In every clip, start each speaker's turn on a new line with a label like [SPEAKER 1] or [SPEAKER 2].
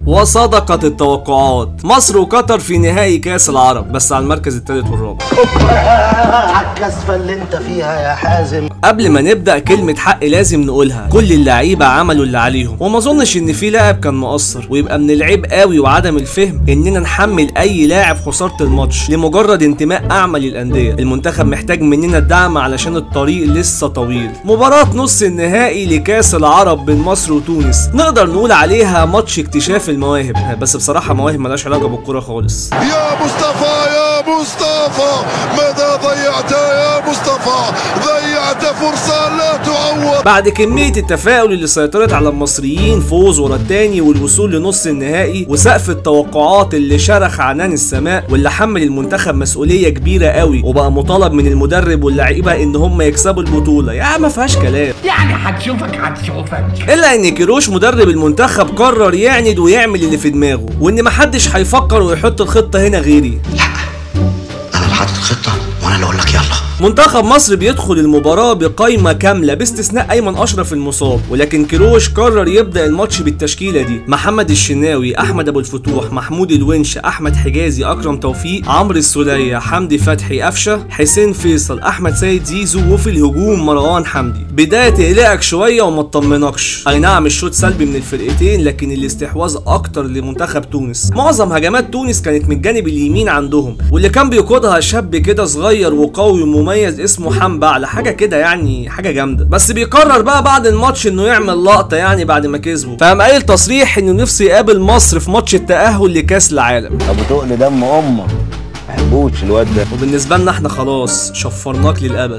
[SPEAKER 1] وصدقت التوقعات مصر وقطر في نهائي كاس العرب بس على المركز الثالث والرابع
[SPEAKER 2] على الكسفة اللي انت فيها يا حازم
[SPEAKER 1] قبل ما نبدا كلمه حق لازم نقولها كل اللعيبه عملوا اللي عليهم وما اظنش ان في لاعب كان مقصر ويبقى من العيب قوي وعدم الفهم اننا نحمل اي لاعب خساره الماتش لمجرد انتماء اعمى للانديه المنتخب محتاج مننا الدعم علشان الطريق لسه طويل مباراه نص النهائي لكاس العرب بين مصر وتونس نقدر نقول عليها ماتش اكتشاف المواهب بس بصراحه مواهب ملهاش علاقه بالكوره خالص
[SPEAKER 3] يا مصطفى يا مصطفى ماذا ضيعت يا مصطفى ضيعت فرصة لا تعوض
[SPEAKER 1] بعد كمية التفاؤل اللي سيطرت على المصريين فوز ورا التاني والوصول لنص النهائي وسقف التوقعات اللي شرخ عنان السماء واللي حمل المنتخب مسؤولية كبيرة قوي وبقى مطالب من المدرب واللعيبة ان هم يكسبوا البطولة يا ما فيهاش كلام
[SPEAKER 4] يعني هتشوفك هتشوفك
[SPEAKER 1] الا ان كيروش مدرب المنتخب قرر يعند ويعمل اللي في دماغه وان محدش هيفكر ويحط الخطة هنا غيري
[SPEAKER 2] انا اللي حاطط الخطة وانا اللي اقول لك يلا
[SPEAKER 1] منتخب مصر بيدخل المباراة بقايمة كاملة باستثناء أيمن أشرف المصاب ولكن كيروش قرر يبدأ الماتش بالتشكيلة دي محمد الشناوي أحمد أبو الفتوح محمود الونش أحمد حجازي أكرم توفيق عمرو السولية حمدي فتحي قفشة حسين فيصل أحمد سيد زيزو وفي الهجوم مروان حمدي بداية تقلقك شوية وما تطمنكش أي نعم الشوط سلبي من الفرقتين لكن الاستحواذ أكتر لمنتخب تونس معظم هجمات تونس كانت من الجانب اليمين عندهم واللي كان بيقودها شاب كده صغير وقوي ومميز اسمه حمبا على حاجه كده يعني حاجه جامده بس بيقرر بقى بعد الماتش انه يعمل لقطه يعني بعد ما كسبوا فقام قايل تصريح انه نفسه يقابل مصر في ماتش التاهل لكاس العالم
[SPEAKER 5] ابو تقل دم امك ما بحبوش الواد ده
[SPEAKER 1] وبالنسبه لنا احنا خلاص شفرناك للابد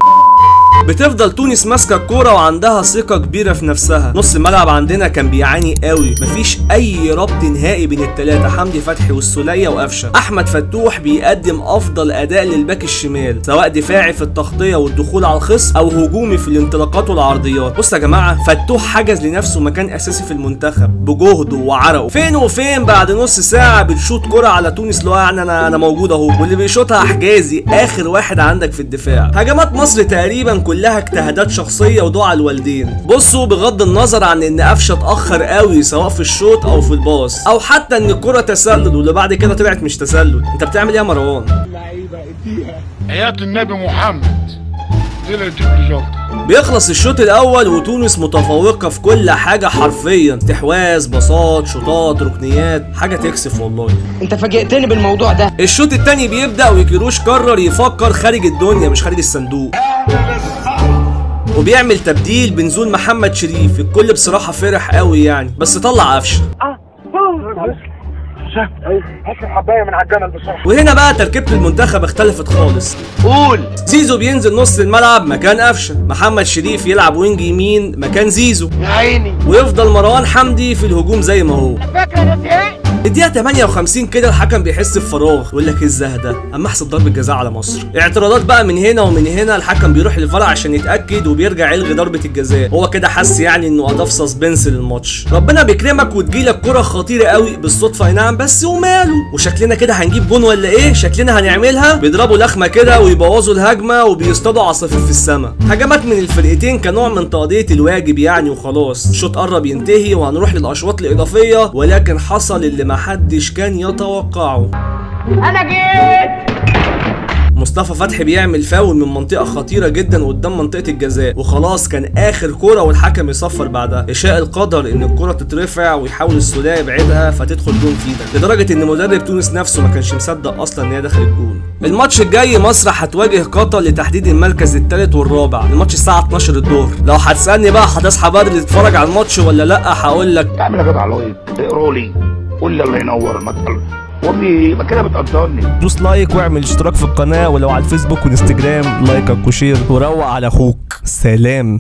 [SPEAKER 1] بتفضل تونس ماسكه الكوره وعندها ثقه كبيره في نفسها نص الملعب عندنا كان بيعاني قوي مفيش اي ربط نهائي بين الثلاثه حمدي فتحي والسوليه وقفشه احمد فتوح بيقدم افضل اداء للباك الشمال سواء دفاعي في التغطيه والدخول على الخصم او هجومي في الانطلاقات والعرضيات بص يا جماعه فتوح حجز لنفسه مكان اساسي في المنتخب بجهده وعرقه فين وفين بعد نص ساعه بتشوط كره على تونس اللي هو يعني انا انا موجود اهو واللي بيشوطها حجازي اخر واحد عندك في الدفاع هجمات مصر تقريبا كلها اجتهادات شخصيه ودعاء الوالدين بصوا بغض النظر عن ان قفشه اتاخر قوي سواء في الشوط او في الباص او حتى ان الكره تسلل واللي بعد كده طلعت مش تسلل انت بتعمل ايه يا مروان
[SPEAKER 3] حياة النبي محمد دي اللي تجيب لي جلطة
[SPEAKER 1] بيخلص الشوط الاول وتونس متفوقه في كل حاجه حرفيا استحواذ باصات شوطات ركنيات حاجه تكسف والله
[SPEAKER 6] انت فاجئتني بالموضوع ده
[SPEAKER 1] الشوط التاني بيبدا وكيروش قرر يفكر خارج الدنيا مش خارج الصندوق وبيعمل تبديل بنزول محمد شريف الكل بصراحه فرح قوي يعني بس طلع قفشه وهنا بقى تركيبه المنتخب اختلفت خالص
[SPEAKER 5] قول
[SPEAKER 1] زيزو بينزل نص الملعب مكان قفشه محمد شريف يلعب وينج يمين مكان زيزو
[SPEAKER 5] يا عيني
[SPEAKER 1] ويفضل مروان حمدي في الهجوم زي ما هو الدقيقة 58 كده الحكم بيحس بفراغ يقول لك ايه الزهق ده اما احسب ضربة جزاء على مصر اعتراضات بقى من هنا ومن هنا الحكم بيروح للفرع عشان يتأكد وبيرجع يلغي ضربة الجزاء هو كده حس يعني انه اضاف سسبنس للماتش ربنا بيكرمك وتجيلك كرة خطيرة قوي بالصدفة اي نعم بس وماله وشكلنا كده هنجيب جون ولا ايه شكلنا هنعملها بيضربوا لخمة كده ويبوظوا الهجمة وبيصطادوا عصافير في السماء هجمات من الفرقتين كنوع من تقضية الواجب يعني وخلاص الشوط قرب ينتهي وهنروح للاشواط الاضافية ولكن حصل اللي محدش كان يتوقعه
[SPEAKER 4] انا جيت
[SPEAKER 1] مصطفى فتحي بيعمل فاول من منطقة خطيرة جدا قدام منطقة الجزاء وخلاص كان آخر كرة والحكم يصفر بعدها يشاء القدر إن الكرة تترفع ويحاول السولية يبعدها فتدخل جون فينا لدرجة إن مدرب تونس نفسه ما كانش مصدق أصلا إن هي دخلت جون الماتش الجاي مصر هتواجه قطر لتحديد المركز الثالث والرابع الماتش الساعة 12 الظهر لو هتسألني بقى هتصحى بدري تتفرج على الماتش ولا لأ هقول لك
[SPEAKER 5] اعمل يا جدع لايك اقروا لي قول لي الله ينور ما تقل وامي يبقى كده بتقدرني
[SPEAKER 1] دوس لايك واعمل اشتراك في القناة ولو على الفيسبوك وانستجرام لايكك وشير وروق على أخوك سلام